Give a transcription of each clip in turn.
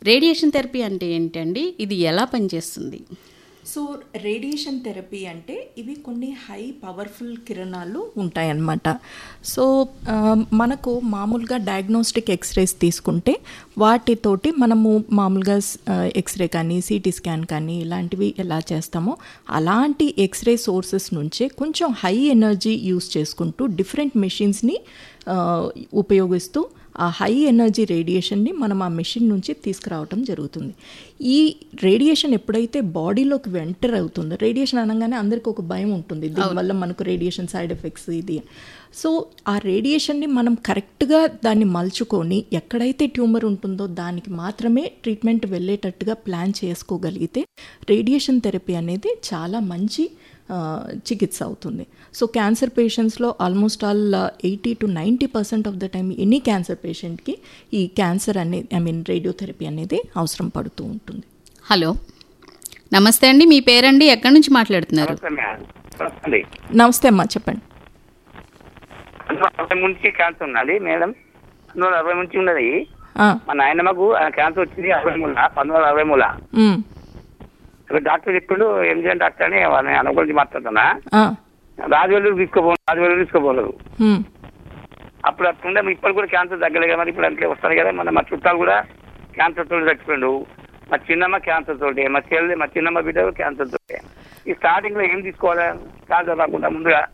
Radiation therapy అంటే ఏంటండి ఇది ఎలా పనిచేస్తుంది సో రేడియేషన్ థెరపీ అంటే ఇవి కొన్ని హై పవర్ఫుల్ కిరణాలు ఉంటాయన్నమాట సో ఆ, మనకు మామూలుగా డయాగ్నోస్టిక్ ఎక్స్రేస్ తీసుకుంటే వాటితోటి మనము మామూలుగా ఆ, ఎక్స్రే కానీ సిటీ స్కాన్ కానీ ఇలాంటివి ఎలా చేస్తామో అలాంటి ఎక్స్రే సోర్సెస్ నుంచే కొంచెం హై ఎనర్జీ యూస్ చేసుకుంటూ డిఫరెంట్ మెషిన్స్ని ఉపయోగిస్తూ ఆ హై ఎనర్జీ రేడియేషన్ని మనం ఆ మెషిన్ నుంచి తీసుకురావటం జరుగుతుంది ఈ రేడియేషన్ ఎప్పుడైతే బాడీలోకి ఎంటర్ అవుతుందో రేడియేషన్ అనగానే అందరికీ ఒక భయం ఉంటుంది దీనివల్ల మనకు రేడియేషన్ సైడ్ ఎఫెక్ట్స్ ఇది సో ఆ రేడియేషన్ని మనం కరెక్ట్గా దాన్ని మలుచుకొని ఎక్కడైతే ట్యూమర్ ఉంటుందో దానికి మాత్రమే ట్రీట్మెంట్ వెళ్ళేటట్టుగా ప్లాన్ చేసుకోగలిగితే రేడియేషన్ థెరపీ అనేది చాలా మంచి ఆ, చికిత్స అవుతుంది సో క్యాన్సర్ పేషెంట్స్లో almost all eighty to ninety percent of the time any cancer పేషెంట్కి ఈ క్యాన్సర్ అనేది ఐ మీన్ రేడియోథెరపీ అనేది అవసరం పడుతూ ఉంటుంది హలో నమస్తే అండి మీ పేరండి ఎక్కడి నుంచి మాట్లాడుతున్నారు నమస్తే మేడం. నమస్తే అండి నమస్తే అమ్మా చెప్పండి పంతొమ్మిది వందల అరవై నుంచి క్యాన్సర్ ఉన్నది మేడం పంతొమ్మిది వందల అరవై నుంచి ఉన్నది ఆ, మా నాయనమ్మకు ఆ క్యాన్సర్ వచ్చింది అరవై మూల పంతొమ్మిది వందల అరవై మూల ఉమ్, ఇప్పుడు డాక్టర్ చెప్పిండు ఎంజిఎం డాక్టర్ అని వాళ్ళని అన్న గురించి మాట్లాడుతున్నా ఆ, రాజవెల్లు తీసుకోబో రాజవెల్లు తీసుకోబోలేదు ఉమ్, అప్పుడు అట్లుండే ఇప్పుడు కూడా క్యాన్సర్ తగ్గలేదు మరి ఇప్పుడు అంతే వస్తాను కదా మన మా చుట్టాలు కూడా క్యాన్సర్ తోటి చచ్చిపోయిండు మా చిన్నమ్మ క్యాన్సర్ తోటి మా చెల్లి మా చిన్నమ్మ బిడ్డ క్యాన్సర్ తోటి ఈ స్టార్టింగ్ లో ఏం తీసుకోవాలి క్యాన్సర్ రాకుండా ముందుగా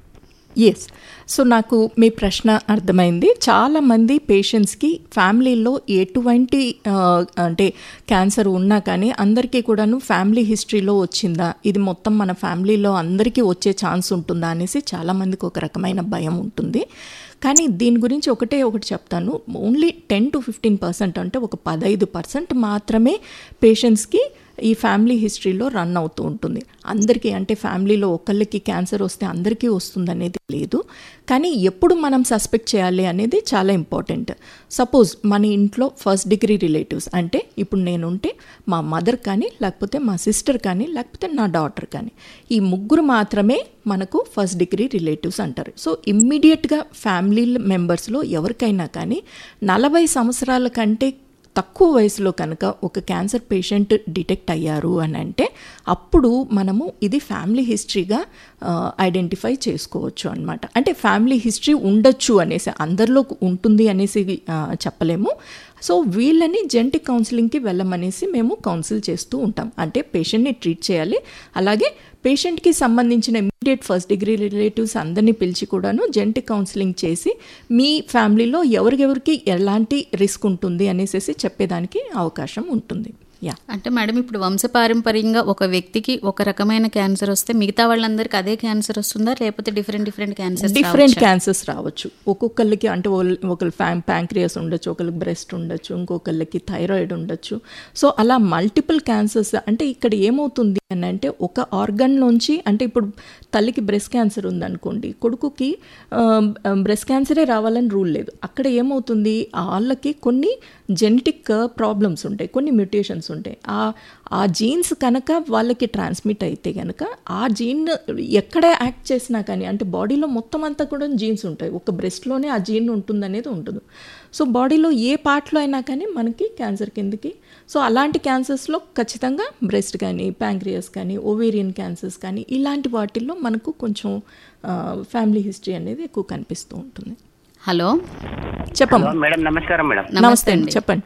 ఎస్ సో నాకు మీ ప్రశ్న అర్థమైంది చాలామంది పేషెంట్స్కి ఫ్యామిలీలో ఎటువంటి ఆ, అంటే క్యాన్సర్ ఉన్నా కానీ అందరికీ కూడాను ఫ్యామిలీ హిస్టరీలో వచ్చిందా ఇది మొత్తం మన ఫ్యామిలీలో అందరికీ వచ్చే ఛాన్స్ ఉంటుందా అనేసి చాలామందికి ఒక రకమైన భయం ఉంటుంది కానీ దీని గురించి ఒకటే ఒకటి చెప్తాను only ten to fifteen percent అంటే ఒక పదహైదు పర్సెంట్ మాత్రమే పేషెంట్స్కి ఈ ఫ్యామిలీ హిస్టరీలో రన్ అవుతూ ఉంటుంది అందరికీ అంటే ఫ్యామిలీలో ఒకళ్ళకి క్యాన్సర్ వస్తే అందరికీ వస్తుంది అనేది లేదు కానీ ఎప్పుడు మనం సస్పెక్ట్ చేయాలి అనేది చాలా ఇంపార్టెంట్ సపోజ్ మన ఇంట్లో ఫస్ట్ డిగ్రీ రిలేటివ్స్ అంటే ఇప్పుడు నేనుంటే మా మదర్ కానీ లేకపోతే మా సిస్టర్ కానీ లేకపోతే నా డాటర్ కానీ ఈ ముగ్గురు మాత్రమే మనకు ఫస్ట్ డిగ్రీ రిలేటివ్స్ అంటారు సో ఇమ్మీడియట్గా ఫ్యామిలీ మెంబర్స్లో ఎవరికైనా కానీ నలభై సంవత్సరాల కంటే తక్కువ వయసులో కనుక ఒక క్యాన్సర్ పేషెంట్ డిటెక్ట్ అయ్యారు అని అంటే అప్పుడు మనము ఇది ఫ్యామిలీ హిస్టరీగా ఐడెంటిఫై చేసుకోవచ్చు అనమాట అంటే ఫ్యామిలీ హిస్టరీ ఉండొచ్చు అనేసి అందరిలో ఉంటుంది అనేసి ఆ, చెప్పలేము సో వీళ్ళని జెంటిక్ కౌన్సిలింగ్కి వెళ్ళమనేసి మేము కౌన్సిల్ చేస్తూ ఉంటాం అంటే పేషెంట్ని ట్రీట్ చేయాలి అలాగే పేషెంట్కి సంబంధించిన ఇమీడియట్ ఫస్ట్ డిగ్రీ రిలేటివ్స్ అందరినీ పిలిచి కూడాను జెంటిక్ కౌన్సిలింగ్ చేసి మీ ఫ్యామిలీలో ఎవరికెవరికి ఎలాంటి రిస్క్ ఉంటుంది అనేసి చెప్పేదానికి అవకాశం ఉంటుంది యా అంటే మేడం ఇప్పుడు వంశపారంపర్యంగా ఒక వ్యక్తికి ఒక రకమైన క్యాన్సర్ వస్తే మిగతా వాళ్ళందరికీ అదే క్యాన్సర్ వస్తుందా లేకపోతే different different cancer different cancers రావచ్చు ఒక్కొక్కళ్ళకి అంటే ఒకళ్ళ- ఒకళ్ళు ఫ్యామ్ ప్యాంక్రియాస్ ఉండొచ్చు ఒకళ్ళకి బ్రెస్ట్ ఉండొచ్చు ఇంకొకళ్ళకి థైరాయిడ్ ఉండొచ్చు సో అలా మల్టిపుల్ క్యాన్సర్స్ అంటే ఇక్కడ ఏమవుతుంది అని అంటే ఒక ఆర్గన్లోంచి అంటే ఇప్పుడు తల్లికి బ్రెస్ట్ క్యాన్సర్ ఉందనుకోండి కొడుకుకి బ్రెస్ట్ క్యాన్సరే రావాలని రూల్ లేదు అక్కడ ఏమవుతుంది ఆ వాళ్ళకి కొన్ని జెనెటిక్ ప్రాబ్లమ్స్ ఉంటాయి కొన్ని మ్యూటేషన్స్ ఉంటాయి ఆ ఆ జీన్స్ కనుక వాళ్ళకి ట్రాన్స్మిట్ అయితే కనుక ఆ జీన్ ఎక్కడ యాక్ట్ చేసినా కానీ అంటే బాడీలో మొత్తం అంతా కూడా జీన్స్ ఉంటాయి ఒక బ్రెస్ట్లోనే ఆ జీన్ ఉంటుందనేది ఉండదు సో బాడీలో ఏ పార్ట్లో అయినా కానీ మనకి క్యాన్సర్ కిందకి సో అలాంటి క్యాన్సర్స్లో ఖచ్చితంగా బ్రెస్ట్ కానీ ప్యాంక్రియాస్ కానీ ఓవేరియన్ క్యాన్సర్స్ కానీ ఇలాంటి వాటిల్లో మనకు కొంచెం ఫ్యామిలీ హిస్టరీ అనేది ఎక్కువ కనిపిస్తూ ఉంటుంది హలో చెప్పమ్మా మేడం నమస్కారం మేడం నమస్తే అండి చెప్పండి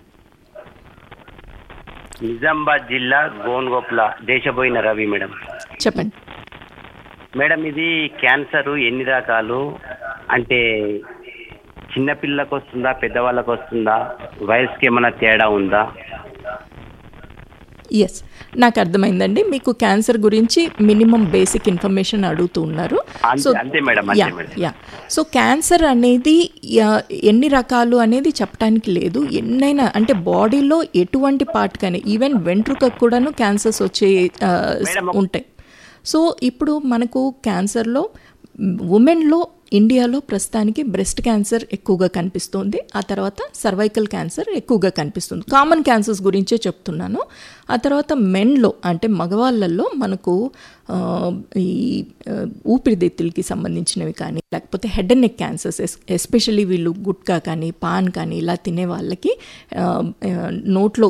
నిజామాబాద్ జిల్లా గోన్గోప్ల దేశపోయిన రవి మేడం చెప్పండి మేడం ఇది క్యాన్సర్ ఎన్ని రకాలు అంటే చిన్నపిల్లలకు వస్తుందా పెద్దవాళ్ళకు వస్తుందా వయసుకి ఏమైనా తేడా ఉందా ఎస్ నాకు అర్థమైందండి మీకు క్యాన్సర్ గురించి మినిమం బేసిక్ ఇన్ఫర్మేషన్ అడుగుతూ ఉన్నారు అంతే- సో అంతే మేడం, అంతే yeah madam. Yeah so cancer అనేది యా- ఎన్ని రకాలు అనేది చెప్పడానికి లేదు ఎన్నైనా అంటే బాడీలో ఎటువంటి పార్ట్ కానీ ఈవెన్ వెంట్రుకకు కూడాను క్యాన్సర్స్ వచ్చే ఆ, ఉంటాయి సో ఇప్పుడు మనకు క్యాన్సర్లో ఉమెన్లో ఇండియాలో ప్రస్తుతానికి బ్రెస్ట్ క్యాన్సర్ ఎక్కువగా కనిపిస్తుంది ఆ తర్వాత సర్వైకల్ క్యాన్సర్ ఎక్కువగా కనిపిస్తుంది కామన్ క్యాన్సర్స్ గురించే చెప్తున్నాను ఆ తర్వాత మెన్లో అంటే మగవాళ్ళల్లో మనకు ఆ, ఈ ఆ, ఊపిరితిత్తులకి సంబంధించినవి కానీ లేకపోతే head and neck cancers especially వీళ్ళు గుట్కా కానీ పాన్ కానీ ఇలా తినే వాళ్ళకి ఆ, ఆ, నోట్లో